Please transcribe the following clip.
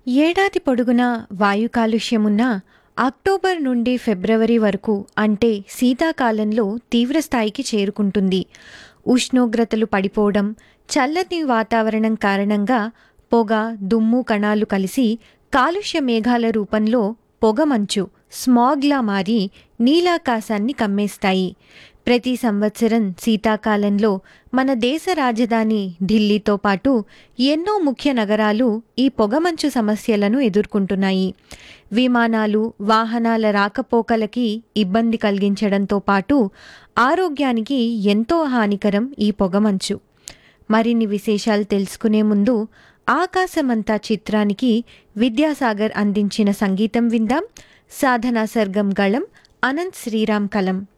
ఏడాది పొడుగునా వాయు కాలుష్యమున్నా అక్టోబర్ నుండి ఫిబ్రవరి వరకు అంటే శీతాకాలంలో తీవ్రస్థాయికి చేరుకుంటుంది ఉష్ణోగ్రతలు పడిపోవడం చల్లని వాతావరణం కారణంగా పొగ దుమ్ము కణాలు కలిసి కాలుష్య మేఘాల రూపంలో పొగమంచు స్మాగ్లా మారి నీలాకాశాన్ని కమ్మేస్తాయి ప్రతి సంవత్సరం శీతాకాలంలో మన దేశ రాజధాని ఢిల్లీతో పాటు ఎన్నో ముఖ్య నగరాలు ఈ పొగమంచు సమస్యలను ఎదుర్కొంటున్నాయి విమానాలు వాహనాల రాకపోకలకి ఇబ్బంది కలిగించడంతో పాటు ఆరోగ్యానికి ఎంతో హానికరం ఈ పొగమంచు మరిన్ని విశేషాలు తెలుసుకునే ముందు ఆకాశమంతా చిత్రానికి విద్యాసాగర్ అందించిన సంగీతం విందాం సాధనా సర్గం గళం అనంత్ శ్రీరామ్ కలం